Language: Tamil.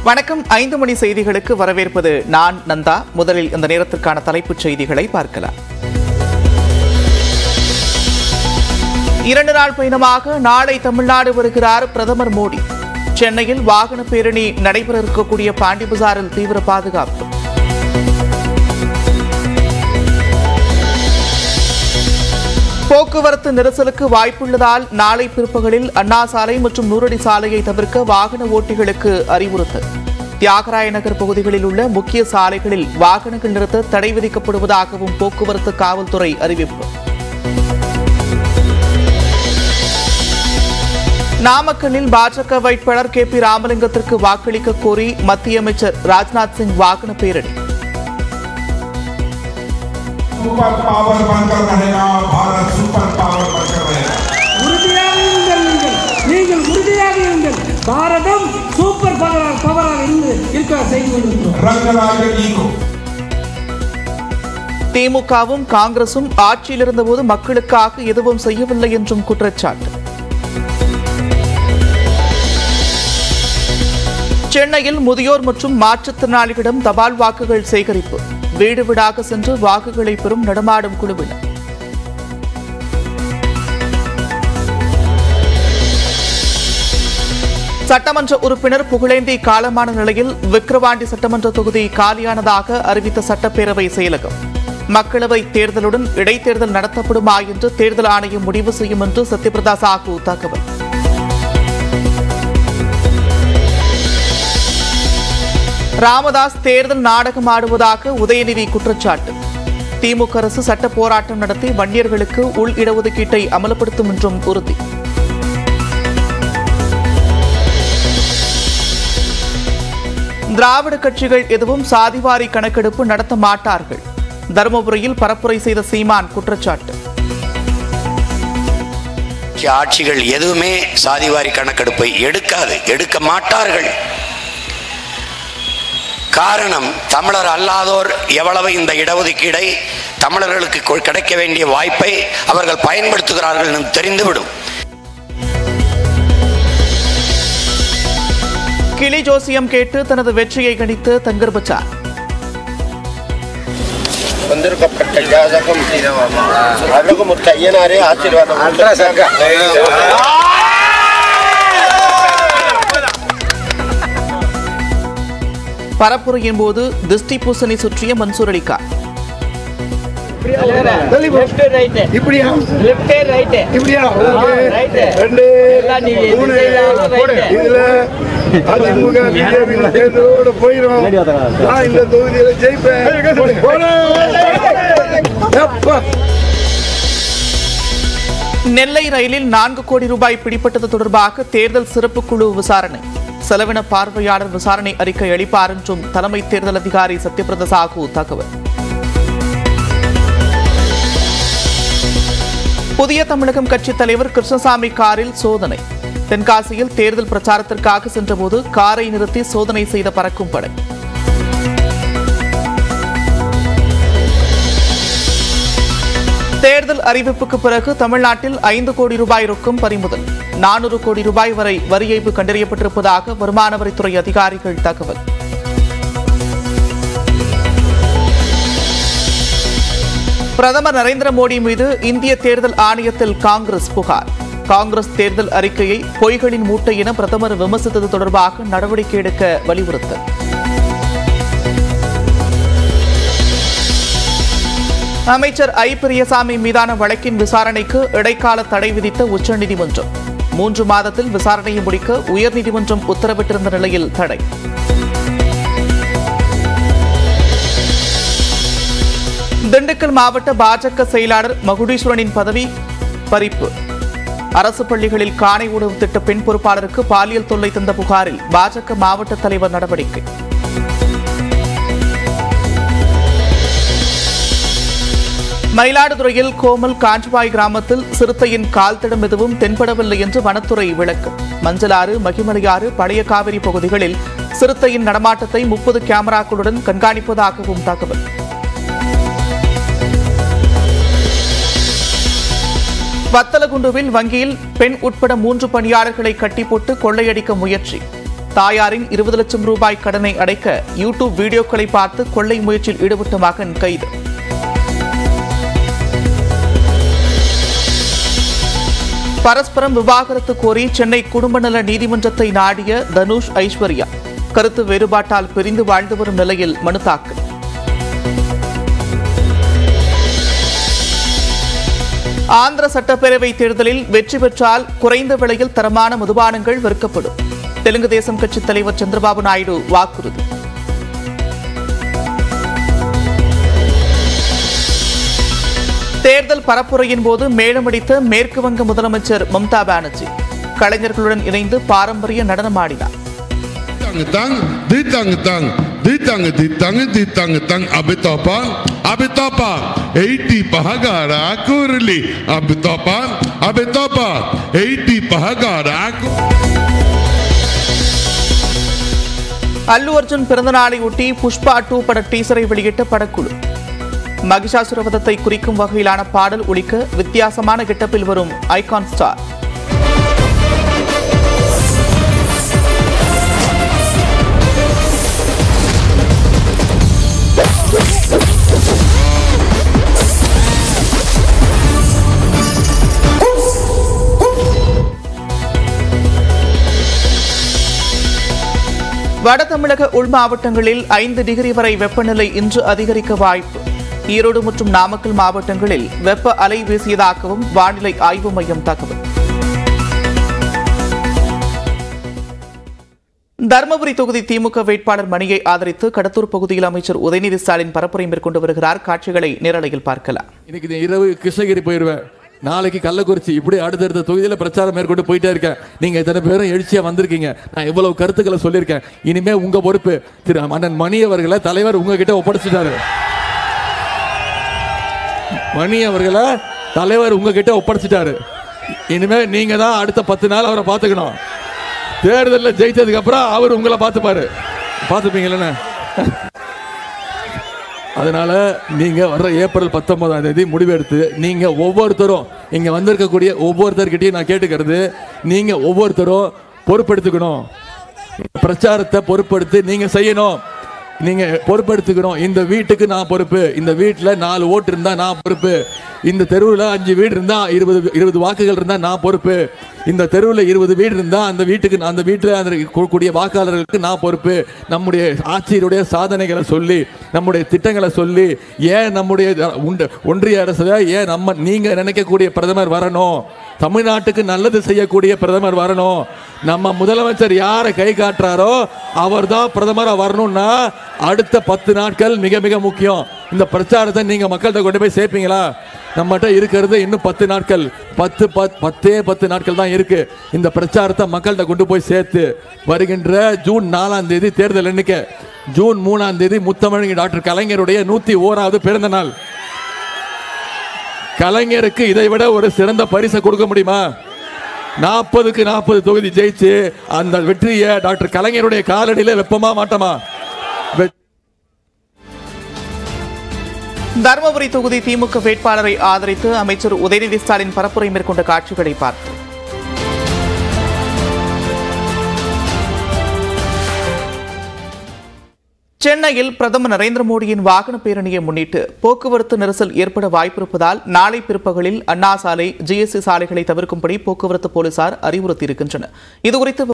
வணக்கம் ஐந்து மணி செய்திகளுக்கு வரவேற்பது நான் நந்தா முதலில் இந்த நேரத்திற்கான தலைப்புச் செய்திகளை பார்க்கலாம் இரண்டு நாள் பயணமாக நாளை தமிழ்நாடு வருகிறார் பிரதமர் மோடி சென்னையில் வாகன பேரணி நடைபெற இருக்கக்கூடிய பாண்டி பஜாரில் தீவிர பாதுகாப்பு போக்குவரத்து நெரிசலுக்கு வாய்ப்புள்ளதால் நாளை பிற்பகலில் அண்ணா சாலை மற்றும் நூறடி சாலையை தவிர்க்க வாகன ஓட்டிகளுக்கு அறிவுறுத்தல் தியாகராய நகர் பகுதிகளில் உள்ள முக்கிய சாலைகளில் வாகனங்கள் நிறுத்த தடை விதிக்கப்படுவதாகவும் போக்குவரத்து காவல்துறை அறிவிப்பு நாமக்கல்லில் பாஜக வேட்பாளர் கே பி ராமலிங்கத்திற்கு வாக்களிக்க கோரி மத்திய அமைச்சர் ராஜ்நாத் சிங் வாகன பேரணி सुपर पावर बनकर रहेगा भारत सुपर पावर बनकर रहेगा உறுதியாக இருங்கள் நீங்கள் நீங்கள் உறுதியாக இருங்கள் பாரதம் சூப்பர் பவர் பவராக இருந்து இருக்க செய்து கொண்டிருக்கிறோம் रंग राजनीति को திமுகவும் காங்கிரசும் ஆட்சியில் இருந்தபோது மக்களுக்காக எதுவும் செய்யவில்லை என்றும் குற்றச்சாட்டு சென்னையில் முதியோர் மற்றும் மாற்றுத்திறனாளிகளிடம் தபால் வாக்குகள் சேகரிப்பு வீடு வீடாக சென்று வாக்குகளை பெறும் நடமாடும் குழுவினர் சட்டமன்ற உறுப்பினர் புகழேந்தி காலமான நிலையில் விக்கிரவாண்டி சட்டமன்ற தொகுதி காலியானதாக அறிவித்த சட்டப்பேரவை செயலகம் மக்களவை தேர்தலுடன் இடைத்தேர்தல் நடத்தப்படுமா என்று தேர்தல் ஆணையம் முடிவு செய்யும் என்று சத்யபிரதா சாஹூ தகவல் ராமதாஸ் தேர்தல் நாடகம் ஆடுவதாக உதயநிதி குற்றச்சாட்டு திமுக அரசு சட்ட போராட்டம் நடத்தி வன்னியர்களுக்கு உள் இடஒதுக்கீட்டை அமல்படுத்தும் என்றும் உறுதி திராவிட கட்சிகள் எதுவும் சாதிவாரி கணக்கெடுப்பு நடத்த மாட்டார்கள் தருமபுரியில் பரப்புரை செய்த சீமான் குற்றச்சாட்டு ஆட்சிகள் எதுவுமே சாதிவாரி கணக்கெடுப்பை எடுக்காது எடுக்க மாட்டார்கள் காரணம் தமிழர் அல்லாதோர் எவ்வளவு இந்த இடஒதுக்கீடை தமிழர்களுக்கு கொ- கிடைக்க வேண்டிய வாய்ப்பை அவர்கள் பயன்படுத்துகிறார்கள் என்று தெரிந்துவிடும் கிளி ஜோசியம் கேட்டு தனது வெற்றியை கணித்து தங்கர் பச்சார் வந்திருக்கப்பட்ட ஜாதகம் அழகுமுத்த ஐயனாரே ஆசீர்வாதம் பரப்புரையின் போது திஷ்டி பூசணி சுற்றிய மன்சூர் அலிகான் லெஃப்ட் ரைட் இப்படியா லெஃப்ட் ரைட் இப்படியா ரைட் ரெண்டு எல்லாம் நீங்க எது மூணு செய்தாலும் right. இதுல அதிமுக பிஜேபி சேர்ந்ததோட போயிடும் நான் இந்த தொகுதியில ஜெயிப்பேன் போறேன். எப்பா நெல்லை ரயிலில் நான்கு கோடி ரூபாய் பிடிப்பட்டது தொடர்பாக தேர்தல் சிறப்பு குழு விசாரணை செலவின பார்வையாளர் விசாரணை அறிக்கை அளிப்பார் என்றும் தலைமை தேர்தல் அதிகாரி சத்யபிரத சாஹூ தகவல் புதிய தமிழகம் கட்சித் தலைவர் கிருஷ்ணசாமி காரில் சோதனை தென்காசியில் தேர்தல் பிரச்சாரத்திற்காக சென்றபோது காரை நிறுத்தி சோதனை செய்த பறக்கும் படை தேர்தல் அறிவிப்புக்கு பிறகு தமிழ்நாட்டில் ஐந்து கோடி ரூபாய் ரொக்கம் பறிமுதல் நானூறு கோடி ரூபாய் வரை வரி ஏய்ப்பு கண்டறியப்பட்டிருப்பதாக வருமான வரித்துறை அதிகாரிகள் தகவல் பிரதமர் நரேந்திர மோடி மீது இந்திய தேர்தல் ஆணையத்தில் காங்கிரஸ் புகார் காங்கிரஸ் தேர்தல் அறிக்கையை பொய்களின் மூட்டை என பிரதமர் விமர்சித்தது தொடர்பாக நடவடிக்கை எடுக்க வலியுறுத்தல் அமைச்சர் ஐ பிரியசாமி மீதான வழக்கின் விசாரணைக்கு இடைக்கால தடை விதித்த உச்சநீதிமன்றம் மூன்று மாதத்தில் விசாரணையை முடிக்க உயர்நீதிமன்றம் உத்தரவிட்டிருந்த நிலையில் தடை திண்டுக்கல் மாவட்ட பாஜக செயலாளர் மகுடீஸ்வரனின் பதவி பறிப்பு அரசு பள்ளிகளில் காணை உணவு திட்ட பெண் பொறுப்பாளருக்கு பாலியல் தொல்லை தந்த புகாரில் பாஜக மாவட்ட தலைவர் நடவடிக்கை மயிலாடுதுறையில் கோமல் காஞ்சிபாய் கிராமத்தில் சிறுத்தையின் கால் தடம் எதுவும் தென்படவில்லை என்று வனத்துறை விளக்கம் மஞ்சளாறு மகிமலையாறு பழைய காவிரி பகுதிகளில் சிறுத்தையின் நடமாட்டத்தை முப்பது கேமராக்களுடன் கண்காணிப்பதாகவும் தகவல் வத்தலகுண்டுவில் வங்கியில் பெண் உட்பட மூன்று பணியாளர்களை கட்டி போட்டு கொள்ளையடிக்க முயற்சி தாயாரின் இருபது லட்சம் ரூபாய் கடனை அடைக்க யூடியூப் வீடியோக்களை பார்த்து கொள்ளை முயற்சியில் ஈடுபட்ட மகன் கைது பரஸ்பரம் விவாகரத்து கோரி சென்னை குடும்ப நல நீதிமன்றத்தை நாடிய தனுஷ் ஐஸ்வர்யா கருத்து வேறுபாட்டால் பிரிந்து வாழ்ந்து வரும் நிலையில் மனு தாக்கல் ஆந்திர சட்டப்பேரவை தேர்தலில் வெற்றி பெற்றால் குறைந்த விலையில் தரமான மதுபானங்கள் விற்கப்படும் தெலுங்கு தேசம் கட்சித் தலைவர் சந்திரபாபு நாயுடு வாக்குறுதி தேர்தல் பரப்புரையின் போது மேளமடித்த மேற்கு வங்க முதலமைச்சர் மம்தா பானர்ஜி கலைஞர்களுடன் இணைந்து பாரம்பரிய நடனமாடினார் tang ditang tang ditang ditang ditang tang abitopa abitopa 80 pahagara kurli abitopa abitopa 80 pahagara அல்லு அர்ஜுன் பிறந்தநாளை ஒட்டி புஷ்பா டூ பட டீசரை வெளியிட்ட படக்குழு மகிஷாசுரவதத்தை குறிக்கும் வகையிலான பாடல் ஒலிக்க வித்தியாசமான கெட்டப்பில் வரும் ஐகான் ஸ்டார் வட தமிழக உள் மாவட்டங்களில் ஐந்து டிகிரி வரை வெப்பநிலை இன்று அதிகரிக்க வாய்ப்பு ஈரோடு மற்றும் நாமக்கல் மாவட்டங்களில் வெப்ப அலை வீசியதாகவும் வானிலை ஆய்வு மையம் தகவல் தருமபுரி தொகுதி திமுக வேட்பாளர் மணியை ஆதரித்து கடத்தூர் பகுதியில் அமைச்சர் உதயநிதி ஸ்டாலின் பரப்புரை மேற்கொண்டு வருகிறார் காட்சிகளை நேரலையில் பார்க்கலாம் இன்னைக்கு இந்த இரவு கிருஷ்ணகிரி போயிடுவேன் நாளைக்கு கள்ளக்குறிச்சி இப்படி அடுத்தடுத்த தொகுதியில் பிரச்சாரம் மேற்கொண்டு போயிட்டே இருக்கேன் நீங்க இத்தனை பேரும் எழுச்சியா வந்திருக்கீங்க நான் இவ்வளவு கருத்துக்களை சொல்லியிருக்கேன் இனிமே உங்க பொறுப்பு திரு அண்ணன் மணி அவர்களை தலைவர் உங்ககிட்ட ஒப்படைச்சிட்டாரு மணி அவர்களை தலைவர் உங்ககிட்ட ஒப்படைச்சிட்டாரு இனிமே நீங்க தான் அடுத்த பத்து நாள் அவரை பார்த்துக்கணும் தேர்தலில் ஜெயிச்சதுக்கு அப்புறம் அவர் உங்களை பார்த்துப்பாரு பார்த்துப்பீங்களே அதனால நீங்க வர்ற ஏப்ரல் பத்தொன்பதாம் தேதி முடிவெடுத்து நீங்க ஒவ்வொருத்தரும் இங்க வந்திருக்கக்கூடிய ஒவ்வொருத்தர்கிட்டயும் நான் கேட்டுக்கிறது நீங்க ஒவ்வொருத்தரும் பொறுப்பெடுத்துக்கணும் பிரச்சாரத்தை பொறுப்பெடுத்து நீங்க செய்யணும் நீங்க பொறுப்பெடுத்துக்கணும் இந்த வீட்டுக்கு நான் பொறுப்பு இந்த வீட்டில் நாலு ஓட்டு இருந்தா நான் பொறுப்பு இந்த தெருவில் அஞ்சு வீடு இருந்தா இருபது இருபது வாக்குகள் இருந்தா நான் பொறுப்பு இந்த தெருவில் இருபது வீடு இருந்தா அந்த வீட்டுக்கு அந்த வீட்டில் அந்த கூடிய வாக்காளர்களுக்கு நான் பொறுப்பு நம்முடைய ஆட்சியருடைய சாதனைகளை சொல்லி நம்முடைய திட்டங்களை சொல்லி ஏன் நம்முடைய உண்ட- ஒன்றிய அரசுல ஏன் நம்ம நீங்க நினைக்கக்கூடிய பிரதமர் வரணும் தமிழ்நாட்டுக்கு நல்லது செய்யக்கூடிய பிரதமர் வரணும் நம்ம முதலமைச்சர் யாரை கை காட்டுறாரோ அவர் தான் பிரதமரா வரணும்னா அடுத்த பத்து நாட்கள் மிக மிக முக்கியம் இந்த பிரச்சாரத்தை நீங்க மக்கள்கிட்ட கொண்டு போய் சேர்ப்பீங்களா நம்மகிட்ட இருக்கிறது இன்னும் பத்து நாட்கள் பத்து பத்- பத்தே பத்து நாட்கள் தான் இருக்கு இந்த பிரச்சாரத்தை மக்கள்கிட்ட கொண்டு போய் சேர்த்து வருகின்ற ஜூன் நாலாம் தேதி தேர்தல் எண்ணிக்கை ஜூன் மூணாம் தேதி முத்தமிழ் டாக்டர் கலைஞருடைய நூத்தி ஓராவது பிறந்த நாள் கலைஞருக்கு இதை விட ஒரு சிறந்த பரிசை கொடுக்க முடியுமா நாற்பதுக்கு நாற்பது தொகுதி ஜெயிச்சு அந்த வெற்றியை டாக்டர் கலைஞருடைய காலடியில வெப்பமா மாட்டோமா வெ- தருமபுரி தொகுதி திமுக வேட்பாளரை ஆதரித்து அமைச்சர் உதயநிதி ஸ்டாலின் பரப்புரை மேற்கொண்ட காட்சிகளை பார்த்தோம் சென்னையில் பிரதமர் நரேந்திர மோடியின் வாகன பேரணியை முன்னிட்டு போக்குவரத்து நெரிசல் ஏற்பட வாய்ப்பிருப்பதால் நாளை பிற்பகலில் அண்ணா சாலை ஜிஎஸ்டி சாலைகளை தவிர்க்கும்படி போக்குவரத்து போலீசார் அறிவுறுத்தியிருக்கின்றனர் இதுகுறித்து